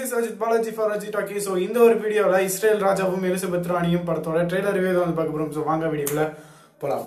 Is Ajith Balaji for Ajith talkie so இந்த ஒரு வீடியோவில் இஸ்ரேல் ராஜாவும் எலிசபெத் ராணியும் படத்தோட ட்ரெய்லர் ரிவ்யூ தான் வந்து பார்க்க போகிறோம் ஸோ வாங்க வீடியோவில் போகலாம்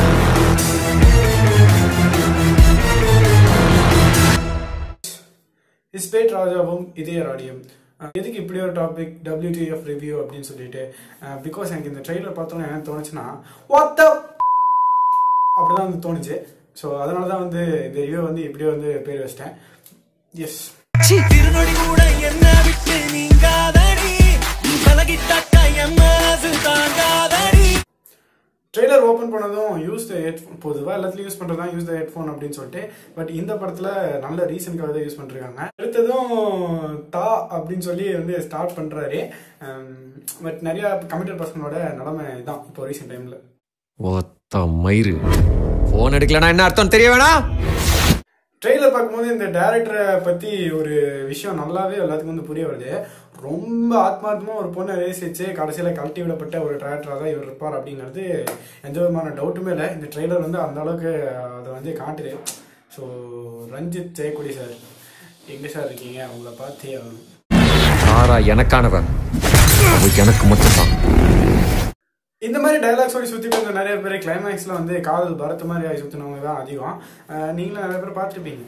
இஸ்பேட் ராஜாவும் இதய ராணியும் அஹ் எதுக்கு இப்படி ஒரு டாபிக் டபிள்யூடிஎஃப் ரிவ்யூ அப்படின்னு சொல்லிட்டு பிகாஸ் எனக்கு இந்த ட்ரெய்லர் பார்த்தோன்னே என்ன தோணுச்சுன்னா வாட் அப்படிதான் வந்து தோணுச்சு ஸோ அதனால தான் வந்து இந்த ரிவ்யூ வந்து இப்படியே வந்து பேர் வச்சிட்டேன் எஸ் திருநொடி கூட என்ன விட்டு நீங்காதடி நீ பழகிட்டாக்கா என் மனசு தாங்காதடி ட்ரெய்லர் ஓப்பன் பண்ணதும் யூஸ் த ஹெட்ஃபோன் பொதுவாக எல்லாத்துலையும் யூஸ் பண்ணுறது தான் யூஸ் த ஹெட்ஃபோன் அப்படின்னு சொல்லிட்டு பட் இந்த படத்தில் நல்ல ரீசனுக்காக தான் யூஸ் பண்ணிருக்காங்க அடுத்ததும் தா அப்படின்னு சொல்லி வந்து ஸ்டார்ட் பண்ணுறாரு பட் நிறைய கமிட்டட் பர்சனோட நிலைமை தான் இப்போ ரீசெண்ட் டைமில் ஓத்த மயிறு போன் எடுக்கலனா என்ன அர்த்தம் தெரிய வேணாம் ட்ரெய்லர் பார்க்கும்போது இந்த டேரக்டரை பற்றி ஒரு விஷயம் நல்லாவே எல்லாத்துக்கும் வந்து புரிய வருது ரொம்ப ஆத்மார்த்தமாக ஒரு பொண்ணை ரேசிச்சு கடைசியில் கழட்டி விடப்பட்ட ஒரு டேரக்டராக தான் இவர் இருப்பார் அப்படிங்கிறது எந்த விதமான டவுட்டுமே இல்லை இந்த ட்ரெய்லர் வந்து அந்த அளவுக்கு அதை வந்து காட்டுது ஸோ ரஞ்சித் ஜெயக்குடி சார் எங்கே சார் இருக்கீங்க அவங்கள பார்த்தே ஆகணும் சாரா எனக்கானவன் அவ எனக்கு மட்டும்தான் இந்த மாதிரி டைலாக் சொல்லி சுற்றி கொஞ்சம் நிறைய பேர் கிளைமேக்ஸில் வந்து காதல் பரத்த மாதிரி ஆகி சுற்றினவங்க தான் அதிகம் அஹ் நீங்களும் நிறைய பேர் பார்த்துருப்பீங்க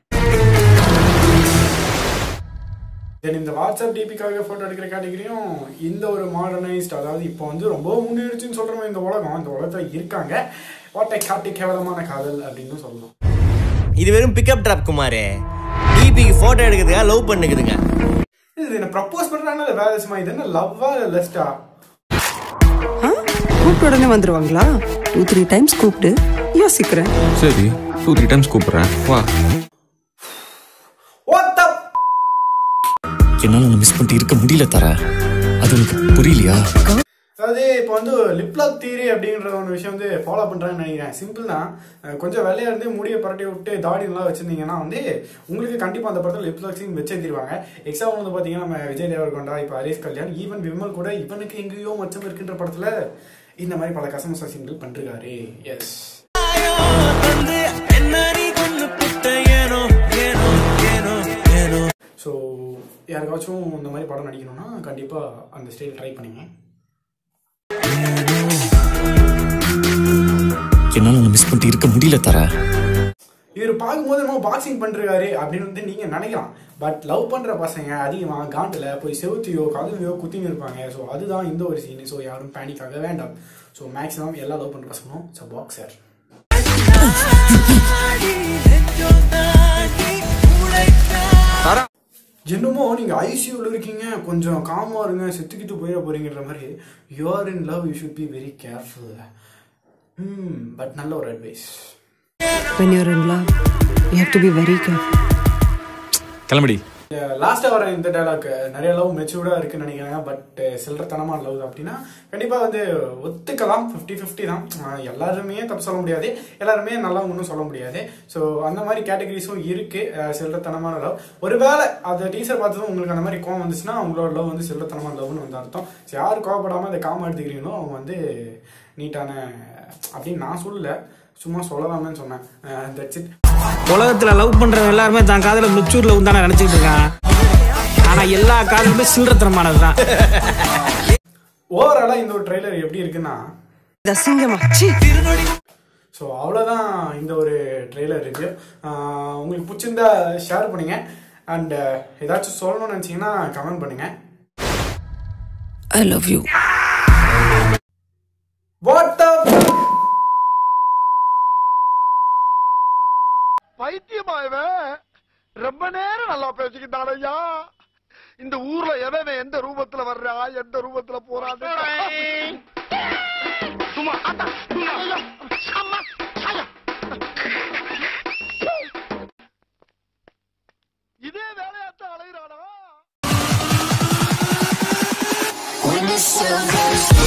தென் இந்த வாட்ஸ்அப் டிபிக்காக ஃபோட்டோ எடுக்கிற கேட்டகரியும் இந்த ஒரு மாடர்னைஸ்ட் அதாவது இப்போ வந்து ரொம்ப முன்னேறிச்சுன்னு சொல்கிறோம் இந்த உலகம் இந்த உலகத்தில் இருக்காங்க வாட்டை காட்டி கேவலமான காதல் அப்படின்னு சொல்லலாம் இது வெறும் பிக்கப் ட்ராப் குமாரே டிபிக்கு போட்டோ எடுக்கிறதுக்காக லவ் பண்ணுக்குதுங்க இது என்ன ப்ரப்போஸ் பண்ணுறாங்க இல்லை வேலை சும்மா இது என்ன லவ்வா இல்லை லெஸ்டா கூப்பிட்ட உடனே வந்துருவாங்களா டூ த்ரீ டைம்ஸ் கூப்பிட்டு யோசிக்கிறேன் சரி டூ த்ரீ டைம்ஸ் கூப்பிடுறேன் வா What the என்னால உன்னை மிஸ் பண்ணிட்டு இருக்க முடியல தர அது உனக்கு புரியலையா அதாவது இப்போ வந்து லிப்லாக் தீரி அப்படின்ற ஒரு விஷயம் வந்து ஃபாலோ பண்ணுறாங்கன்னு நினைக்கிறேன் சிம்பிள்னா அஹ், கொஞ்சம் வெள்ளையா இருந்து முடியை பரட்டி விட்டு தாடிலாம் வச்சிருந்தீங்கன்னா வந்து உங்களுக்கு கண்டிப்பாக அந்த படத்தில் லிப்லாக் சீன் வச்சே தருவாங்க எக்ஸாம்பிள் வந்து பார்த்தீங்கன்னா நம்ம விஜய் தேவர்கொண்டா இப்போ ஹரிஷ் கல்யாண் ஈவன் விமல் கூட இவனுக்கு எங்கேயோ மச்சம் இருக்குன்ற படத்தில் இந்த மாதிரி பல கசமசா சீன்கள் பண்ணிருக்காரு எஸ் வந்து என்ன நீ கொண்டு புட்ட ஏனோ ஏனோ ஏனோ ஏனோ ஸோ யாருக்காச்சும் இந்த மாதிரி படம் நடிக்கணும்னா கண்டிப்பாக அந்த ஸ்டைல் ட்ரை பண்ணுங்க என்னால உன்னை மிஸ் பண்ணிட்டு இருக்க முடியல தர இவர் பார்க்கும்போது நம்ம பாக்ஸிங் பண்றாரு அப்படின்னு வந்து நீங்க நினைக்கலாம் பட் லவ் பண்ற பசங்க அதிகமா காண்டுல போய் செவுத்தியோ கதவையோ குத்தின்னு இருப்பாங்க ஸோ அதுதான் இந்த ஒரு சீன் ஸோ யாரும் பேனிக் ஆக வேண்டாம் ஸோ மேக்ஸிமம் எல்லா லவ் பண்ற பசங்களும் ஸோ பாக்ஸர் என்னமோ நீங்க ஐசியூல இருக்கீங்க கொஞ்சம் காமா இருங்க செத்துக்கிட்டு போயிட போறீங்கன்ற மாதிரி you are in love you should be very careful hmm but நல்ல ஒரு advice when you're in love you have to be very careful கிளம்படி லாஸ்டா வர இந்த டைலாக் நிறைய லவ் மெச்சூர்டா இருக்குன்னு நினைக்கிறாங்க பட் சில்லறத்தனமா லவ் அப்படின்னா கண்டிப்பா வந்து ஒத்துக்கலாம் 50 50 தான் அஹ் எல்லாருமே தப்பு சொல்ல முடியாது எல்லாருமே நல்லா ஒன்றும் சொல்ல முடியாது ஸோ அந்த மாதிரி கேட்டகரிஸும் இருக்கு அஹ் சில்லறத்தனமான லவ் ஒருவேளை அந்த டீசர் பார்த்ததும் உங்களுக்கு அந்த மாதிரி கோவம் வந்துச்சுன்னா உங்களோட லவ் வந்து சில்லறத்தனமான லவ்னு வந்து அர்த்தம் So யார் கோவப்படாம அந்த காம எடுத்துக்கிறீங்களோ அவங்க வந்து நீட்டான அப்படின்னு நான் சொல்லல சும்மா சொல்லலாமேன்னு சொன்னேன் தட்ஸ் இட் உலகத்துல லவ் பண்றவன் எல்லாருமே தான் காதல மெச்சூர்ல உண்டான நினைச்சிட்டு இருக்கான் ஆனா எல்லா காதலுமே சில்லறத்தனமானதுதான் ஓவராலாக இந்த ஒரு ட்ரெய்லர் எப்படி இருக்குன்னா இது அசிங்கமா சீ ஸோ அவ்வளோதான் இந்த ஒரு ட்ரெய்லர் இருக்கு ஆஹ் உங்களுக்கு பிடிச்சிருந்தா ஷேர் பண்ணுங்க அண்ட் ஏதாச்சும் சொல்லணும்னு நினச்சிங்கன்னா கமெண்ட் பண்ணுங்க ஐ லவ் யூ வாட் பைத்தியமாயவன் ரொம்ப நேரம் நல்லா பேசிக்கிட்டான் ஐயா இந்த ஊர்ல எவன் எந்த ரூபத்துல வர்றா எந்த ரூபத்துல போறான்னு சும்மா அத்தா, சும்மா, ஐயா, அம்மா, ஐயா. இதே வேலையாத்தான் அலையிறானா When the sun goes